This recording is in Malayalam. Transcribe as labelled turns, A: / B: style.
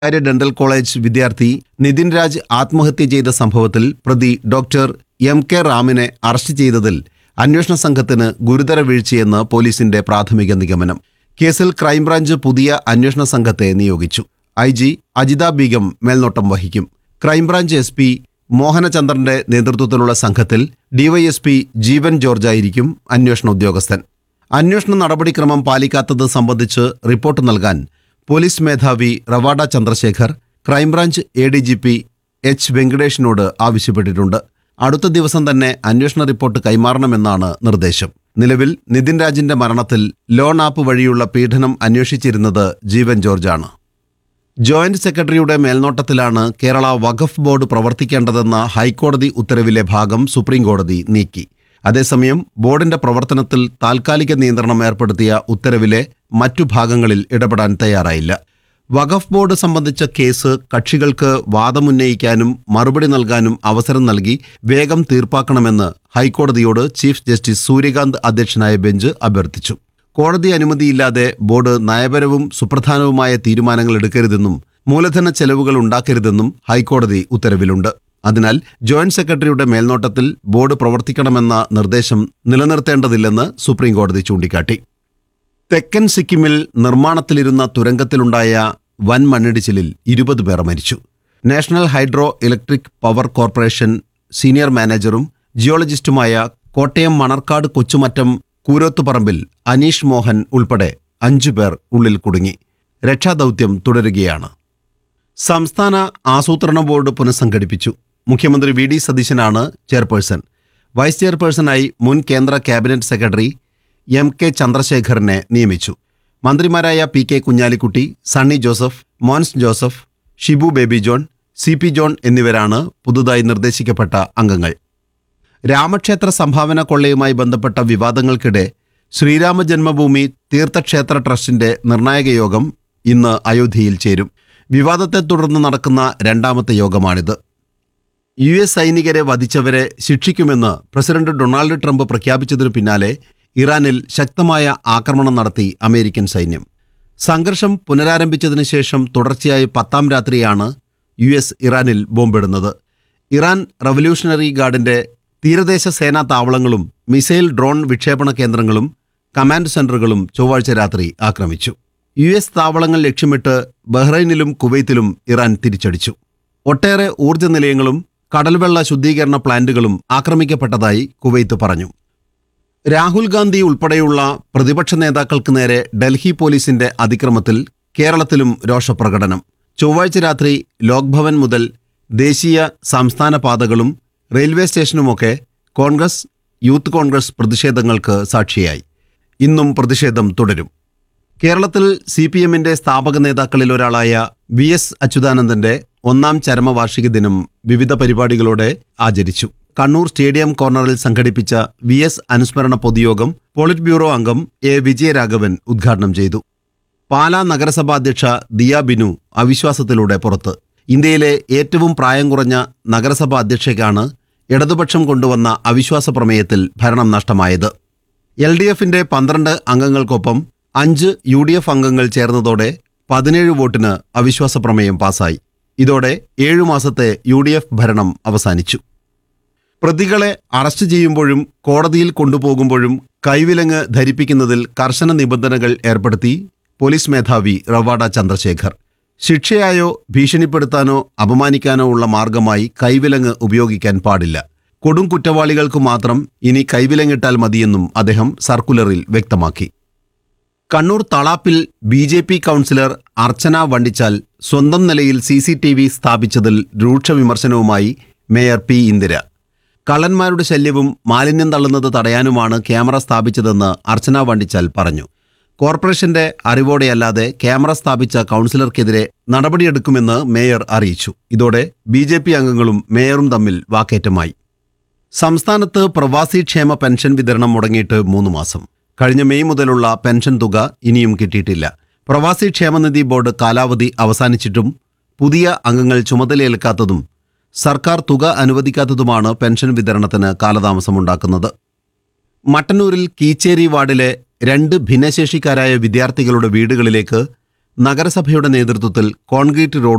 A: സ്വകാര്യ ഡെന്റൽ കോളേജ് വിദ്യാർത്ഥി നിതിൻ രാജ് ആത്മഹത്യ ചെയ്ത സംഭവത്തിൽ പ്രതി ഡോക്ടർ എം കെ റാമിനെ അറസ്റ്റ് ചെയ്തതിൽ അന്വേഷണ സംഘത്തിന് ഗുരുതര വീഴ്ചയെന്ന് പോലീസിന്റെ പ്രാഥമിക നിഗമനം കേസിൽ ക്രൈംബ്രാഞ്ച് പുതിയ അന്വേഷണ സംഘത്തെ നിയോഗിച്ചു ഐ ജി അജിത ബീഗം മേൽനോട്ടം വഹിക്കും ക്രൈംബ്രാഞ്ച് എസ് പി മോഹനചന്ദ്രന്റെ നേതൃത്വത്തിലുള്ള സംഘത്തിൽ ഡിവൈഎസ്പി ജീവൻ ജോർജായിരിക്കും അന്വേഷണ ഉദ്യോഗസ്ഥൻ അന്വേഷണ നടപടിക്രമം പാലിക്കാത്തത് സംബന്ധിച്ച് റിപ്പോർട്ട് നൽകാൻ പോലീസ് മേധാവി Ravada Chandrashekhar crime branch A D G P H വെങ്കടേഷിനോട് ആവശ്യപ്പെട്ടിട്ടുണ്ട് അടുത്ത ദിവസം തന്നെ അന്വേഷണ റിപ്പോർട്ട് കൈമാറണമെന്നാണ് നിർദ്ദേശം നിലവിൽ നിതിൻ രാജിന്റെ മരണത്തിൽ ലോൺ ആപ്പ് വഴിയുള്ള പീഡനം അന്വേഷിച്ചിരുന്നത് ജീവൻ ജോർജാണ് ജോയിന്റ് സെക്രട്ടറിയുടെ മേൽനോട്ടത്തിലാണ് കേരള വഖഫ് ബോർഡ് പ്രവർത്തിക്കേണ്ടതെന്ന ഹൈക്കോടതി ഉത്തരവിലെ ഭാഗം സുപ്രീം കോടതി നീക്കി അതേസമയം ബോർഡിന്റെ പ്രവർത്തനത്തിൽ താൽക്കാലിക നിയന്ത്രണം ഏർപ്പെടുത്തിയ ഉത്തരവിലെ മറ്റു ഭാഗങ്ങളിൽ ഇടപെടാൻ തയ്യാറായില്ല വഖഫ് ബോർഡ് സംബന്ധിച്ച കേസ് കക്ഷികൾക്ക് വാദമുന്നയിക്കാനും മറുപടി നൽകാനും അവസരം നൽകി വേഗം തീർപ്പാക്കണമെന്ന് ഹൈക്കോടതിയോട് ചീഫ് ജസ്റ്റിസ് സൂര്യകാന്ത് അധ്യക്ഷനായ ബെഞ്ച് അഭ്യർത്ഥിച്ചു കോടതി അനുമതിയില്ലാതെ ബോർഡ് നയപരവും സുപ്രധാനവുമായ തീരുമാനങ്ങൾ എടുക്കരുതെന്നും മൂലധന ചെലവുകൾ ഉണ്ടാക്കരുതെന്നും ഹൈക്കോടതി ഉത്തരവിലുണ്ട് അതിനാൽ ജോയിന്റ് സെക്രട്ടറിയുടെ മേൽനോട്ടത്തിൽ ബോർഡ് പ്രവർത്തിക്കണമെന്ന നിർദ്ദേശം നിലനിർത്തേണ്ടതില്ലെന്ന് സുപ്രീം കോടതി ചൂണ്ടിക്കാട്ടി തെക്കൻ സിക്കിമിൽ നിർമ്മാണത്തിലിരുന്ന തുരങ്കത്തിലുണ്ടായ വൻ മണ്ണിടിച്ചിലിൽ ഇരുപത് പേർ മരിച്ചു national hydro electric power corporation senior മാനേജറും ജിയോളജിസ്റ്റുമായ കോട്ടയം മണർക്കാട് കൊച്ചുമറ്റം കൂരോത്തുപറമ്പിൽ അനീഷ് മോഹൻ ഉൾപ്പെടെ അഞ്ചു പേർ ഉള്ളിൽ കുടുങ്ങി രക്ഷാദൗത്യം തുടരുകയാണ് സംസ്ഥാന ആസൂത്രണ ബോർഡ് പുനഃസംഘടിപ്പിച്ചു മുഖ്യമന്ത്രി വി ഡി സതീശനാണ് ചെയർപേഴ്സൺ വൈസ് ചെയർപേഴ്സണായി മുൻ കേന്ദ്ര ക്യാബിനറ്റ് സെക്രട്ടറി എം കെ ചന്ദ്രശേഖറിനെ നിയമിച്ചു മന്ത്രിമാരായ P K Kunhalikutty Sunny Joseph Mons Joseph Shibu Baby John C P John എന്നിവരാണ് പുതുതായി നിർദ്ദേശിക്കപ്പെട്ട അംഗങ്ങൾ രാമക്ഷേത്ര സംഭാവന കൊള്ളയുമായി ബന്ധപ്പെട്ട വിവാദങ്ങൾക്കിടെ ശ്രീരാമ ജന്മഭൂമി തീർത്ഥക്ഷേത്ര ട്രസ്റ്റിന്റെ നിർണായക യോഗം ഇന്ന് അയോധ്യയിൽ ചേരും വിവാദത്തെ തുടർന്ന് നടക്കുന്ന രണ്ടാമത്തെ യോഗമാണിത് യു എസ് സൈനികരെ വധിച്ചവരെ ശിക്ഷിക്കുമെന്ന് പ്രസിഡന്റ് ഡൊണാൾഡ് ട്രംപ് പ്രഖ്യാപിച്ചതിനു പിന്നാലെ ഇറാനിൽ ശക്തമായ ആക്രമണം നടത്തി അമേരിക്കൻ സൈന്യം സംഘർഷം പുനരാരംഭിച്ചതിനു ശേഷം തുടർച്ചയായി പത്താം രാത്രിയാണ് യു എസ് ഇറാനിൽ ബോംബിടുന്നത് ഇറാൻ റവല്യൂഷണറി ഗാർഡിന്റെ തീരദേശ സേനാ താവളങ്ങളും മിസൈൽ ഡ്രോൺ വിക്ഷേപണ കേന്ദ്രങ്ങളും കമാൻഡ് സെന്ററുകളും ചൊവ്വാഴ്ച രാത്രി ആക്രമിച്ചു യു എസ് താവളങ്ങൾ ലക്ഷ്യമിട്ട് ബഹ്റൈനിലും കുവൈത്തിലും ഇറാൻ തിരിച്ചടിച്ചു ഒട്ടേറെ ഊർജ്ജ നിലയങ്ങളും കടൽവെള്ള ശുദ്ധീകരണ പ്ലാന്റുകളും ആക്രമിക്കപ്പെട്ടതായി കുവൈത്ത് പറഞ്ഞു രാഹുൽ ഗാന്ധി ഉൾപ്പെടെയുള്ള പ്രതിപക്ഷ നേതാക്കൾക്ക് നേരെ ഡൽഹി പോലീസിന്റെ അതിക്രമത്തിൽ കേരളത്തിലും രോഷപ്രകടനം ചൊവ്വാഴ്ച രാത്രി ലോക്ഭവൻ മുതൽ ദേശീയ സംസ്ഥാന പാതകളും റെയിൽവേ സ്റ്റേഷനുമൊക്കെ കോൺഗ്രസ് യൂത്ത് കോൺഗ്രസ് പ്രതിഷേധങ്ങൾക്ക് സാക്ഷിയായി ഇന്നും പ്രതിഷേധം തുടരും കേരളത്തിൽ സി പി എമ്മിന്റെ സ്ഥാപക നേതാക്കളിൽ ഒരാളായ വി എസ് അച്യുതാനന്ദന്റെ ഒന്നാം ചരമവാർഷിക ദിനം വിവിധ പരിപാടികളോടെ ആചരിച്ചു കണ്ണൂർ സ്റ്റേഡിയം കോർണറിൽ സംഘടിപ്പിച്ച വി എസ് അനുസ്മരണ പൊതുയോഗം പോളിറ്റ് ബ്യൂറോ അംഗം എ വിജയരാഘവൻ ഉദ്ഘാടനം ചെയ്തു പാലാ നഗരസഭാ അധ്യക്ഷ ദിയ ബിനു അവിശ്വാസത്തിലൂടെ പുറത്ത് ഇന്ത്യയിലെ ഏറ്റവും പ്രായം കുറഞ്ഞ നഗരസഭാ അധ്യക്ഷയ്ക്കാണ് ഇടതുപക്ഷം കൊണ്ടുവന്ന അവിശ്വാസ പ്രമേയത്തിൽ ഭരണം നഷ്ടമായത് എൽ ഡി എഫിന്റെ പന്ത്രണ്ട് അംഗങ്ങൾക്കൊപ്പം അഞ്ച് യു ഡി എഫ് അംഗങ്ങൾ ചേർന്നതോടെ പതിനേഴ് വോട്ടിന് അവിശ്വാസ പ്രമേയം പാസായി ഇതോടെ ഏഴു മാസത്തെ യു ഡി എഫ് ഭരണം അവസാനിച്ചു പ്രതികളെ അറസ്റ്റ് ചെയ്യുമ്പോഴും കോടതിയിൽ കൊണ്ടുപോകുമ്പോഴും കൈവിലങ്ങ് ധരിപ്പിക്കുന്നതിൽ കർശന നിബന്ധനകൾ ഏർപ്പെടുത്തി പോലീസ് മേധാവി റവാഡ ചന്ദ്രശേഖർ ശിക്ഷയായോ ഭീഷണിപ്പെടുത്താനോ അപമാനിക്കാനോ ഉള്ള മാർഗമായി കൈവിലങ്ങ് ഉപയോഗിക്കാൻ പാടില്ല കൊടും കുറ്റവാളികൾക്ക് മാത്രം ഇനി കൈവിലങ്ങിട്ടാൽ മതിയെന്നും അദ്ദേഹം സർക്കുലറിൽ വ്യക്തമാക്കി കണ്ണൂർ തളാപ്പിൽ B J P councillor Archana Vandichal സ്വന്തം നിലയിൽ സി സി ടി വി സ്ഥാപിച്ചതിൽ രൂക്ഷ വിമർശനവുമായി മേയർ പി ഇന്ദിര കള്ളന്മാരുടെ ശല്യവും മാലിന്യം തള്ളുന്നത് തടയാനുമാണ് ക്യാമറ സ്ഥാപിച്ചതെന്ന് അർച്ചന വണ്ടിച്ചാൽ പറഞ്ഞു കോർപ്പറേഷന്റെ അറിവോടെയല്ലാതെ ക്യാമറ സ്ഥാപിച്ച കൗൺസിലർക്കെതിരെ നടപടിയെടുക്കുമെന്ന് മേയർ അറിയിച്ചു ഇതോടെ ബി ജെ പി അംഗങ്ങളും മേയറും തമ്മിൽ വാക്കേറ്റമായി സംസ്ഥാനത്ത് പ്രവാസി ക്ഷേമ പെൻഷൻ വിതരണം മുടങ്ങിയിട്ട് മൂന്ന് മാസം കഴിഞ്ഞ മെയ് മുതലുള്ള പെൻഷൻ തുക ഇനിയും കിട്ടിയിട്ടില്ല പ്രവാസി ക്ഷേമനിധി ബോർഡ് കാലാവധി അവസാനിച്ചിട്ടും പുതിയ അംഗങ്ങൾ ചുമതലയേൽക്കാത്തതും സർക്കാർ തുക അനുവദിക്കാത്തതുമാണ് പെൻഷൻ വിതരണത്തിന് കാലതാമസമുണ്ടാക്കുന്നത് മട്ടന്നൂരിൽ കീച്ചേരി വാർഡിലെ രണ്ട് ഭിന്നശേഷിക്കാരായ വിദ്യാർത്ഥികളുടെ വീടുകളിലേക്ക് നഗരസഭയുടെ നേതൃത്വത്തിൽ കോൺക്രീറ്റ് റോഡ്